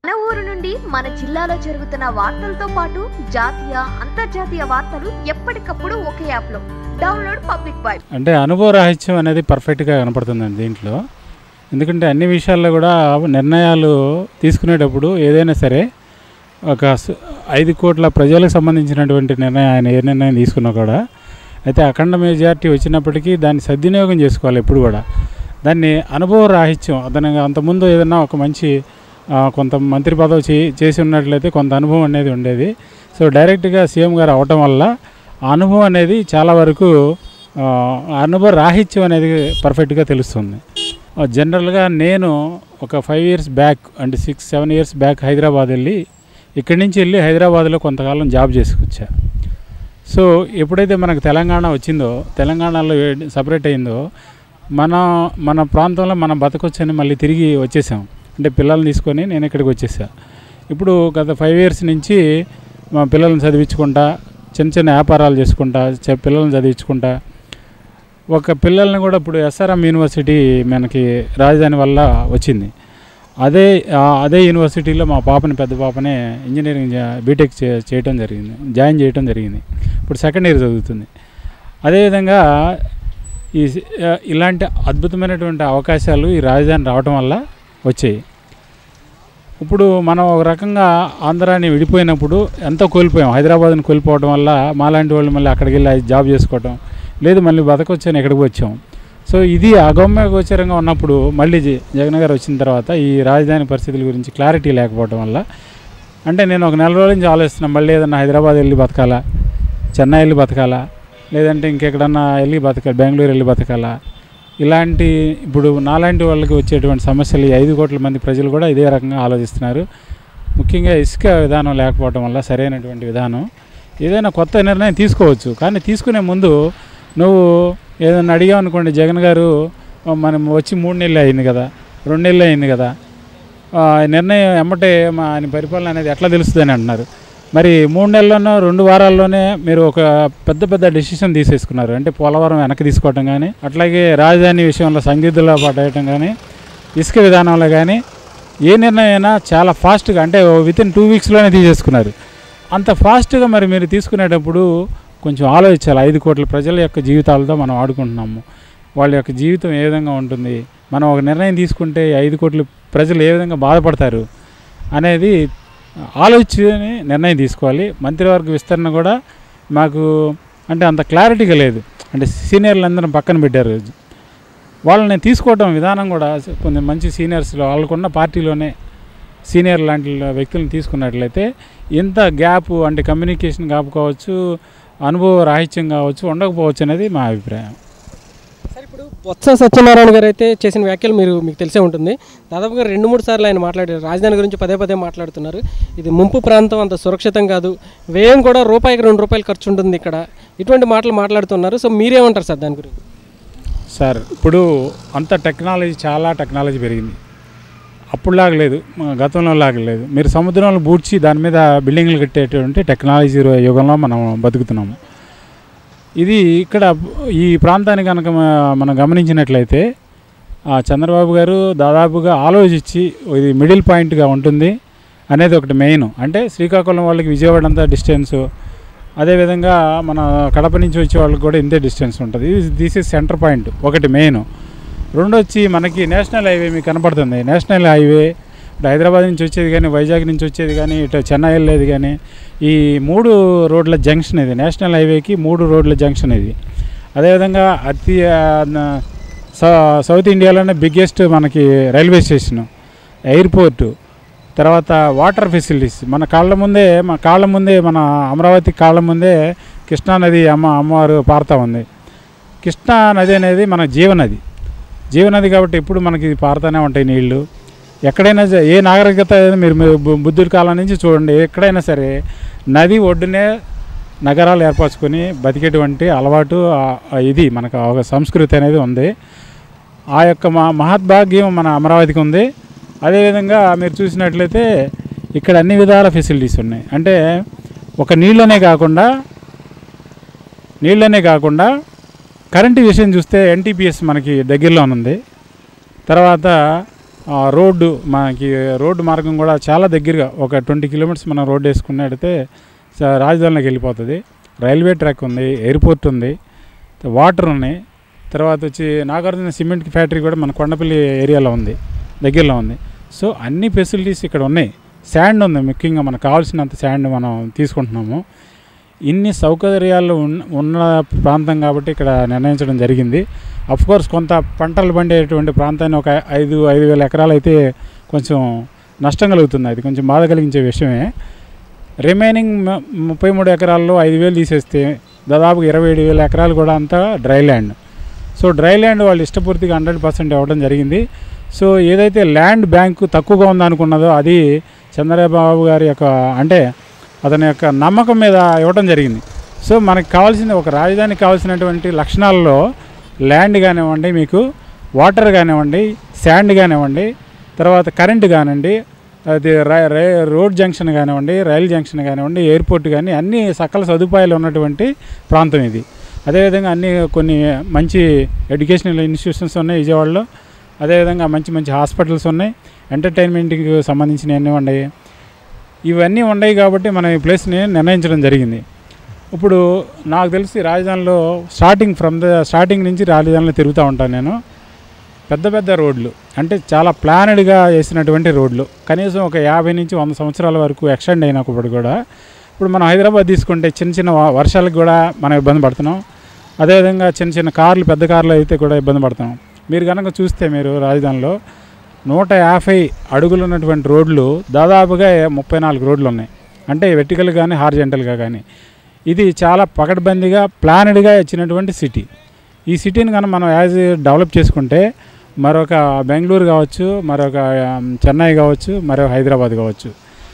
మన ఊరు నుండి మన జిల్లాలో జరుగుతున్న వార్తలతో పాటు జాతీయ అంతర్జాతీయ వార్తలు ఎప్పటికప్పుడు ఒకే యాప్ లో డౌన్లోడ్ పబ్లిక్ వైబ్ అంటే అనుభవ రాహిత్యం అనేది పర్ఫెక్ట్గా కనపడుతుందండి దీంట్లో ఎందుకంటే అన్ని విషయాల్లో కూడా నిర్ణయాలు తీసుకునేటప్పుడు ఏదైనా సరే ఒక స- ఐదు కోట్ల ప్రజలకు సంబంధించినటువంటి నిర్ణయం ఆయన ఏ నిర్ణయం తీసుకున్నా కూడా అయితే అఖండ మెజారిటీ వచ్చినప్పటికీ దాన్ని సద్వినియోగం చేసుకోవాలి ఎప్పుడు కూడా దాన్ని అనుభవ రాహిత్యం అదనంగా అంతకుముందు ఏదైనా ఒక మంచి ఆ, కొంత మంత్రి పదవి చే చేసి ఉన్నట్లయితే కొంత అనుభవం అనేది ఉండేది సో డైరెక్ట్గా సీఎం గారు అవటం వల్ల ఆ అనుభవం అనేది చాలా వరకు ఆ, అనుభవ రాహిత్యం అనేది పర్ఫెక్ట్గా తెలుస్తుంది ఆ, జనరల్గా నేను ఒక ఫైవ్ ఇయర్స్ బ్యాక్ అంటే six seven years back Hyderabad వెళ్ళి ఇక్కడి నుంచి వెళ్ళి హైదరాబాద్లో కొంతకాలం జాబ్ చేసుకొచ్చా సో ఎప్పుడైతే మనకు తెలంగాణ వచ్చిందో తెలంగాణలో సపరేట్ అయిందో మన మన ప్రాంతంలో మనం బతకొచ్చని మళ్ళీ తిరిగి వచ్చేసాం అంటే పిల్లల్ని తీసుకొని నేను ఇక్కడికి వచ్చేసా ఇప్పుడు గత ఫైవ్ ఇయర్స్ నుంచి మా పిల్లల్ని చదివించుకుంటా చిన్న చిన్న వ్యాపారాలు చేసుకుంటా చె- పిల్లల్ని చదివించుకుంటా ఒక పిల్లల్ని కూడా ఇప్పుడు ఎస్ఆర్ఎం యూనివర్సిటీ మనకి రాజధాని వల్ల వచ్చింది అదే ఆ, అదే యూనివర్సిటీలో మా పాపని పెద్ద పాపని ఇంజనీరింగ్ జా- బీటెక్ చే- చేయటం జరిగింది జాయిన్ చేయటం జరిగింది ఇప్పుడు సెకండ్ ఇయర్ చదువుతుంది అదేవిధంగా ఈ సి- ఆ, ఇలాంటి అద్భుతమైనటువంటి అవకాశాలు ఈ రాజధాని రావటం వల్ల వచ్చాయి ఇప్పుడు మనం ఒక రకంగా ఆంధ్రాని విడిపోయినప్పుడు ఎంతో కోల్పోయాం హైదరాబాద్ని కోల్పోవడం వల్ల మాలాంటి వాళ్ళు మళ్ళీ అక్కడికి వెళ్ళి జాబ్ చేసుకోవటం లేదు మళ్ళీ బతకొచ్చని ఎక్కడికి వచ్చాం సో ఇది అగమ్య గోచరంగా ఉన్నప్పుడు మళ్ళీ జ- జగన్ గారు వచ్చిన తర్వాత ఈ రాజధాని పరిస్థితుల గురించి క్లారిటీ లేకపోవడం వల్ల అంటే నేను ఒక నెల రోజుల నుంచి ఆలోచిస్తున్నాను మళ్ళీ ఏదన్నా హైదరాబాద్ వెళ్ళి బతకాలా చెన్నై వెళ్ళి బతకాలా లేదంటే ఇంకెక్కడన్నా వెళ్ళి బతకాలి బెంగళూరు వెళ్ళి బతకాలా ఇలాంటి ఇప్పుడు నాలాంటి వాళ్ళకి వచ్చేటువంటి సమస్యలు ఈ ఐదు కోట్ల మంది ప్రజలు కూడా ఇదే రకంగా ఆలోచిస్తున్నారు ముఖ్యంగా ఇసుక విధానం లేకపోవడం వల్ల సరైనటువంటి విధానం ఏదైనా కొత్త నిర్ణయం తీసుకోవచ్చు కానీ తీసుకునే ముందు నువ్వు ఏదైనా అడిగావు అనుకోండి జగన్ గారు "ఆ, మనం వచ్చి మూడు నెలలు అయింది కదా రెండు నెలలు అయింది కదా ఆ, నిర్ణయం ఎమ్మటే మా ఆయన పరిపాలన అనేది ఎట్లా తెలుస్తుందని అంటున్నారు మరి మూడు నెలల్లోనో రెండు వారాల్లోనే మీరు ఒక పెద్ద పెద్ద డెసిషన్ తీసేసుకున్నారు అంటే పోలవరం వెనక్కి తీసుకోవటం కానీ అట్లాగే రాజధాని విషయంలో సందిగ్ధంలో పడేయటం కానీ ఇసుక విధానంలో కానీ ఏ నిర్ణయం అయినా చాలా ఫాస్ట్గా అంటే విత్ ఇన్ టూ వీక్స్లోనే తీసేసుకున్నారు అంత ఫాస్ట్గా మరి మీరు తీసుకునేటప్పుడు కొంచెం ఆలోచించాలి ఐదు కోట్ల ప్రజల యొక్క జీవితాలతో మనం ఆడుకుంటున్నాము వాళ్ళ యొక్క జీవితం ఏ విధంగా ఉంటుంది మనం ఒక నిర్ణయం తీసుకుంటే ఈ ఐదు కోట్ల ప్రజలు ఏ విధంగా బాధపడతారు అనేది ఆలోచించి నిర్ణయం తీసుకోవాలి మంత్రివర్గ విస్తరణ కూడా మాకు అంటే అంత క్లారిటీగా లేదు అంటే సీనియర్లు అందరం పక్కన పెట్టారు వాళ్ళని తీసుకోవడం విధానం కూడా కొంచెం మంచి సీనియర్స్ వాళ్ళకున్న పార్టీలోనే సీనియర్ లాంటి వ్యక్తులను తీసుకున్నట్లయితే ఇంత గ్యాప్ అంటే కమ్యూనికేషన్ గ్యాప్ కావచ్చు అనుభవ రాహిత్యం కావచ్చు ఉండకపోవచ్చు అనేది మా అభిప్రాయం సార్ ఇప్పుడు బొత్స సత్యనారాయణ గారు అయితే చేసిన వ్యాఖ్యలు మీరు మీకు తెలిసే ఉంటుంది దాదాపుగా రెండు మూడు సార్లు ఆయన మాట్లాడారు రాజధాని గురించి పదే పదే మాట్లాడుతున్నారు ఇది ముంపు ప్రాంతం అంత సురక్షితం కాదు వ్యయం కూడా రూపాయికి రెండు రూపాయలు ఖర్చు ఉంటుంది ఇక్కడ ఇటువంటి మాటలు మాట్లాడుతున్నారు సో మీరేమంటారు సార్ దాని గురించి సార్ ఇప్పుడు అంత టెక్నాలజీ చాలా టెక్నాలజీ పెరిగింది అప్పుడులాగా లేదు మన గతంలో లాగా లేదు మీరు సముద్రంలో బూడ్చి దాని మీద బిల్డింగ్లు కట్టేటువంటి టెక్నాలజీ యుగంలో మనం బతుకుతున్నాము ఇది ఇక్కడ ఈ ప్రాంతాన్ని కనుక మ- మనం గమనించినట్లయితే ఆ చంద్రబాబు గారు దాదాపుగా ఆలోచించి ఇది మిడిల్ పాయింట్గా ఉంటుంది అనేది ఒకటి మెయిన్ అంటే శ్రీకాకుళం వాళ్ళకి విజయవాడ అంతా డిస్టెన్సు అదేవిధంగా మన కడప నుంచి వచ్చే వాళ్ళకి కూడా ఇంతే డిస్టెన్స్ ఉంటుంది దిస్ ఇస్ సెంటర్ పాయింట్ ఒకటి మెయిన్ రెండు వచ్చి మనకి నేషనల్ హైవే మీకు కనపడుతుంది నేషనల్ హైవే ఇటు హైదరాబాద్ నుంచి వచ్చేది కానీ వైజాగ్ నుంచి వచ్చేది కానీ ఇటు చెన్నై వెళ్ళేది కానీ ఈ మూడు రోడ్ల జంక్షన్ ఇది నేషనల్ హైవేకి మూడు రోడ్ల జంక్షన్ ఇది అదేవిధంగా అతి ఆ, న- సౌ- సౌత్ ఇండియాలోనే బిగ్గెస్ట్ మనకి రైల్వే స్టేషను ఎయిర్పోర్టు తర్వాత వాటర్ ఫెసిలిటీస్ మన కాళ్ళ ముందే మన కాళ్ళ ముందే మన అమరావతి కాళ్ళ ముందే కృష్ణానది అమ్మ అమ్మవారు పారుతూ ఉంది కృష్ణా నది అనేది మన జీవనది జీవనది కాబట్టి ఎప్పుడు మనకి పారుతూనే ఉంటాయి నీళ్లు ఎక్కడైనా సరే, ఏ నాగరికత అయినా మీరు మీరు బు- బుద్ధుడి కాలం నుంచి చూడండి ఎక్కడైనా సరే నది ఒడ్డునే నగరాలు ఏర్పరచుకొని బతికేటువంటి అలవాటు ఆ- ఆ ఇది మనకు ఒక సంస్కృతి అనేది ఉంది ఆ యొక్క మా మహద్భాగ్యం మన అమరావతికి ఉంది అదేవిధంగా మీరు చూసినట్లయితే ఇక్కడ అన్ని విధాల ఫెసిలిటీస్ ఉన్నాయి అంటే ఒక నీళ్ళనే కాకుండా నీళ్ళనే కాకుండా కరెంటు విషయం చూస్తే ఎన్టీపీఎస్ మనకి దగ్గరలో ఉంది తర్వాత ఆ, రోడ్డు మనకి రోడ్డు మార్గం కూడా చాలా దగ్గరగా ఒక ట్వంటీ కిలోమీటర్స్ మనం రోడ్డు వేసుకున్నట్టయితే స- రాజధానిలోకి వెళ్ళిపోతుంది రైల్వే ట్రాక్ ఉంది ఎయిర్పోర్ట్ ఉంది వాటర్ ఉన్నాయి తర్వాత వచ్చి నాగార్జున సిమెంట్ ఫ్యాక్టరీ కూడా మన కొండపల్లి ఏరియాలో ఉంది దగ్గరలో ఉంది సో అన్ని ఫెసిలిటీస్ ఇక్కడ ఉన్నాయి శాండ్ ఉంది ముఖ్యంగా మనకు కావాల్సినంత శాండ్ మనం తీసుకుంటున్నాము ఇన్ని సౌకర్యాలు ఉన్న ఉన్న ప్రాంతం కాబట్టి ఇక్కడ నిర్ణయించడం జరిగింది కోర్స్ కొంత పంటలు పండేటువంటి ప్రాంతాన్ని ఒక ఐదు ఐదు వేల ఎకరాలు అయితే కొంచెం నష్టం కలుగుతుంది అది కొంచెం బాధ కలిగించే విషయమే రిమైనింగ్ మ- ముప్పై మూడు ఎకరాల్లో ఐదు వేలు తీసేస్తే దాదాపు ఇరవై ఏడు వేల ఎకరాలు కూడా అంతా dry land so dry land వాళ్ళు ఇష్టపూర్తిగా హండ్రెడ్ పర్సెంట్ ఇవ్వడం జరిగింది సో ఏదైతే ల్యాండ్ బ్యాంకు తక్కువగా ఉందనుకున్నదో అది చంద్రబాబు గారి యొక్క అంటే అతని యొక్క నమ్మకం మీద ఇవ్వడం జరిగింది సో మనకు కావాల్సిన ఒక రాజధానికి కావాల్సినటువంటి లక్షణాల్లో ల్యాండ్ కానివ్వండి మీకు వాటర్ కానివ్వండి శాండ్ కానివ్వండి తర్వాత కరెంట్ కానివ్వండి అది రై- రై- రోడ్ జంక్షన్ కానివ్వండి రైల్ జంక్షన్ కానివ్వండి ఎయిర్పోర్ట్ కానీ అన్ని సకల సదుపాయాలు ఉన్నటువంటి ప్రాంతం ఇది అదేవిధంగా అన్ని కొన్ని మంచి ఎడ్యుకేషనల్ ఇన్స్టిట్యూషన్స్ ఉన్నాయి విజయవాడలో అదేవిధంగా మంచి మంచి హాస్పిటల్స్ ఉన్నాయి ఎంటర్టైన్మెంట్కి సంబంధించినవన్నీ ఉన్నాయి ఇవన్నీ ఉన్నాయి కాబట్టి మనం ఈ ప్లేస్ని నిర్ణయించడం జరిగింది ఇప్పుడు నాకు తెలిసి రాజధానిలో స్టార్టింగ్ ఫ్రమ్ ద స్టార్టింగ్ నుంచి రాజధానిలో తిరుగుతూ ఉంటాను నేను పెద్ద పెద్ద రోడ్లు అంటే చాలా ప్లానెడ్గా వేసినటువంటి రోడ్లు కనీసం ఒక యాభై నుంచి వంద సంవత్సరాల వరకు ఎక్స్టెండ్ అయినప్పుడు కూడా ఇప్పుడు మనం హైదరాబాద్ తీసుకుంటే చిన్న చిన్న వ- వర్షాలకు కూడా మనం ఇబ్బంది పడుతున్నాం అదేవిధంగా చిన్న చిన్న కార్లు పెద్ద కార్లు అయితే కూడా ఇబ్బంది పడుతున్నాం మీరు కనుక చూస్తే మీరు రాజధానిలో నూట యాభై అడుగులు ఉన్నటువంటి రోడ్లు దాదాపుగా ముప్పై నాలుగు రోడ్లు ఉన్నాయి అంటే వెర్టికల్ కానీ హార్జెంటల్గా కానీ ఇది చాలా పకడ్బందీగా ప్లానెడ్గా ఇచ్చినటువంటి సిటీ ఈ సిటీని కనుక మనం యాజ్ డెవలప్ చేసుకుంటే మరొక బెంగళూరు కావచ్చు మరొక ఆమ్, చెన్నై కావచ్చు మరొక హైదరాబాద్ కావచ్చు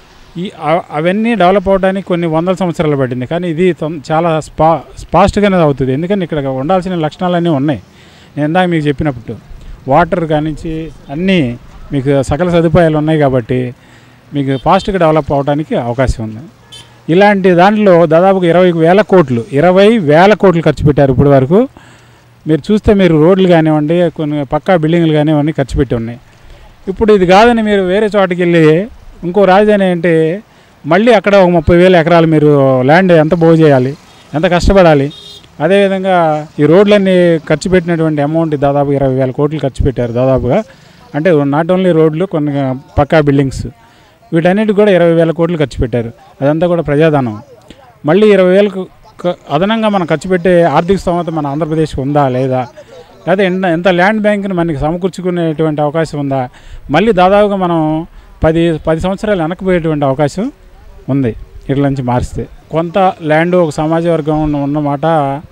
ఈ అ- అవన్నీ డెవలప్ అవడానికి కొన్ని వందల సంవత్సరాలు పట్టింది కానీ ఇది తొం- చాలా స్పా ఫాస్ట్గానే అవుతుంది ఎందుకంటే ఇక్కడ ఉండాల్సిన లక్షణాలన్నీ ఉన్నాయి నేను ఇందాక మీకు చెప్పినప్పుడు వాటర్ కానించి అన్నీ మీకు సకల సదుపాయాలు ఉన్నాయి కాబట్టి మీకు ఫాస్ట్గా డెవలప్ అవడానికి అవకాశం ఉంది ఇలాంటి దాంట్లో దాదాపుగా ఇరవై వేల కోట్లు ఇరవై వేల కోట్లు ఖర్చు పెట్టారు ఇప్పటి వరకు మీరు చూస్తే మీరు రోడ్లు కానివ్వండి కొన్ని పక్కా బిల్డింగ్లు కానివ్వండి ఖర్చు పెట్టి ఉన్నాయి ఇప్పుడు ఇది కాదని మీరు వేరే చోటకి వెళ్ళి ఇంకో రాజధాని అంటే మళ్ళీ అక్కడ ఒక ముప్పై వేల ఎకరాలు మీరు ల్యాండ్ ఎంత బాగు చేయాలి ఎంత కష్టపడాలి అదేవిధంగా ఈ రోడ్లన్నీ ఖర్చు పెట్టినటువంటి అమౌంట్ దాదాపు ఇరవై వేల కోట్లు ఖర్చు పెట్టారు దాదాపుగా అంటే నాట్ ఓన్లీ రోడ్లు కొన్ని పక్కా బిల్డింగ్స్ వీటన్నిటికి కూడా ఇరవై వేల కోట్లు ఖర్చు పెట్టారు అదంతా కూడా ప్రజాధనం మళ్ళీ ఇరవై వేలకు క- అదనంగా మనం ఖర్చు పెట్టే ఆర్థిక స్తోమత మన ఆంధ్రప్రదేశ్కి ఉందా లేదా లేదా ఎంత ఎంత ల్యాండ్ బ్యాంక్ని మనకి సమకూర్చుకునేటువంటి అవకాశం ఉందా మళ్ళీ దాదాపుగా మనం పది పది సంవత్సరాలు వెనక్కిపోయేటువంటి అవకాశం ఉంది ఇట్ల నుంచి మారిస్తే కొంత ల్యాండ్ ఒక సమాజ వర్గం ఉన్న- ఉన్నమాట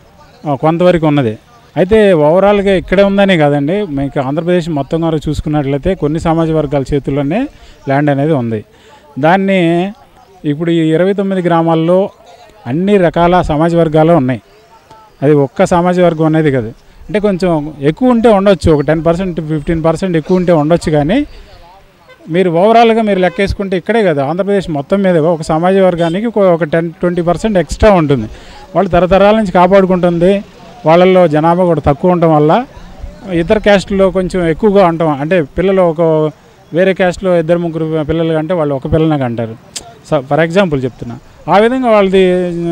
ఆ, కొంతవరకు ఉన్నది అయితే ఓవరాల్గా ఇక్కడే ఉందనే కాదండి మీకు ఆంధ్రప్రదేశ్ మొత్తం కూడా చూసుకున్నట్లయితే కొన్ని సమాజ వర్గాల చేతుల్లోనే ల్యాండ్ అనేది ఉంది దాన్ని ఇప్పుడు ఈ ఇరవై తొమ్మిది గ్రామాల్లో అన్ని రకాల సమాజ వర్గాలు ఉన్నాయి అది ఒక్క సమాజ వర్గం అనేది కాదు అంటే కొంచెం ఎక్కువ ఉంటే ఉండొచ్చు ఒక టెన్ పర్సెంట్ ఫిఫ్టీన్ పర్సెంట్ ఎక్కువ ఉంటే ఉండొచ్చు కానీ మీరు ఓవరాల్గా మీరు లెక్కేసుకుంటే ఇక్కడే కదా ఆంధ్రప్రదేశ్ మొత్తం మీద ఒక సమాజ వర్గానికి ఒక- ఒక టెన్ ట్వంటీ పర్సెంట్ ఎక్స్ట్రా ఉంటుంది వాళ్ళు తరతరాల నుంచి కాపాడుకుంటుంది వాళ్ళల్లో జనాభా కూడా తక్కువ ఉండటం వల్ల ఇతర క్యాస్ట్లో కొంచెం ఎక్కువగా ఉండటం అంటే పిల్లలు ఒక వేరే క్యాస్ట్లో ఇద్దరు ముగ్గురు పిల్లలు కంటే వాళ్ళు ఒక పిల్లలకి అంటారు సో ఫర్ ఎగ్జాంపుల్ చెప్తున్నా ఆ విధంగా వాళ్ళది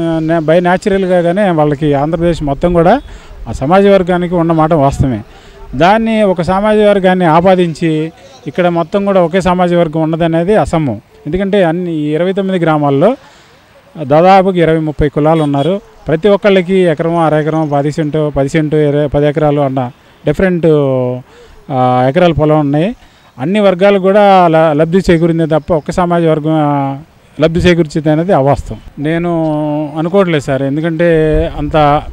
బై న్యాచురల్గా కానీ వాళ్ళకి ఆంధ్రప్రదేశ్ మొత్తం కూడా ఆ సమాజ వర్గానికి ఉన్నమాట వాస్తవమే దాన్ని ఒక సమాజ వర్గాన్ని ఆపాదించి ఇక్కడ మొత్తం కూడా ఒకే సమాజ వర్గం ఉన్నదనేది అసమ్మం ఎందుకంటే అన్ని ఈ ఇరవై తొమ్మిది గ్రామాల్లో దాదాపుకి ఇరవై ముప్పై కులాలు ఉన్నారు ప్రతి ఒక్కళ్ళకి ఎకరం అరెకరం పది సెంటు పది సెంటు ఇరవై పది ఎకరాలు అన్న డిఫరెంట్ ఆ, ఎకరాల పొలం ఉన్నాయి అన్ని వర్గాలు కూడా ల- లబ్ధి చేకూరిందే తప్ప ఒక్క సమాజ వర్గం ఆ, లబ్ధి చేకూర్చింది అనేది అవాస్తవం నేను అనుకోవట్లేదు సార్ ఎందుకంటే అంత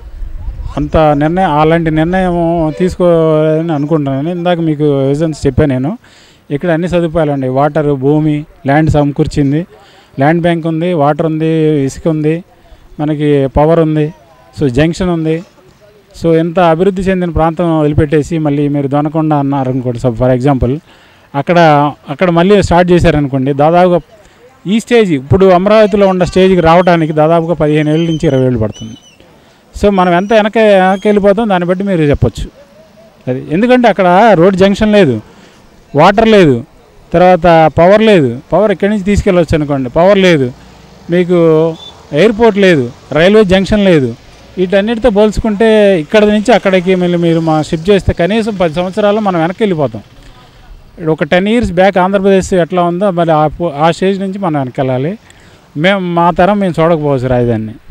అంత నిర్ణయం అలాంటి నిర్ణయం తీసుకోవాలని అనుకుంటున్నాను ఇందాక మీకు రీజన్స్ చెప్పాను నేను ఇక్కడ అన్ని సదుపాయాలు ఉన్నాయి వాటర్ భూమి ల్యాండ్ సమకూర్చింది ల్యాండ్ బ్యాంక్ ఉంది వాటర్ ఉంది ఇసుక ఉంది మనకి పవర్ ఉంది సో జంక్షన్ ఉంది సో ఎంత అభివృద్ధి చెందిన ప్రాంతం వదిలిపెట్టేసి మళ్ళీ మీరు దొనకొండ అన్నారు అనుకోండి సో ఫర్ ఎగ్జాంపుల్ అక్కడ అక్కడ మళ్ళీ స్టార్ట్ చేశారనుకోండి దాదాపుగా ఈ స్టేజ్ ఇప్పుడు అమరావతిలో ఉన్న స్టేజ్కి రావడానికి దాదాపుగా పదిహేను ఏళ్ళ నుంచి ఇరవై ఏళ్ళు పడుతుంది సో మనం ఎంత వెనక వెనక్కి వెళ్ళిపోతాం దాన్ని బట్టి మీరు చెప్పొచ్చు అది ఎందుకంటే అక్కడ రోడ్ జంక్షన్ లేదు వాటర్ లేదు తర్వాత పవర్ లేదు పవర్ ఇక్కడి నుంచి తీసుకెళ్ళవచ్చు అనుకోండి పవర్ లేదు మీకు ఎయిర్పోర్ట్ లేదు రైల్వే జంక్షన్ లేదు వీటన్నిటితో పోల్చుకుంటే ఇక్కడ నుంచి అక్కడికి మళ్ళీ మీరు మా షిఫ్ట్ చేస్తే కనీసం పది సంవత్సరాలు మనం వెనక్కి వెళ్ళిపోతాం ఒక టెన్ ఇయర్స్ బ్యాక్ ఆంధ్రప్రదేశ్ ఎట్లా ఉందో మరి ఆ పో- ఆ స్టేజ్ నుంచి మనం వెనకెళ్ళాలి మేము మా తరం మేము చూడకపోవచ్చు రాజధానిని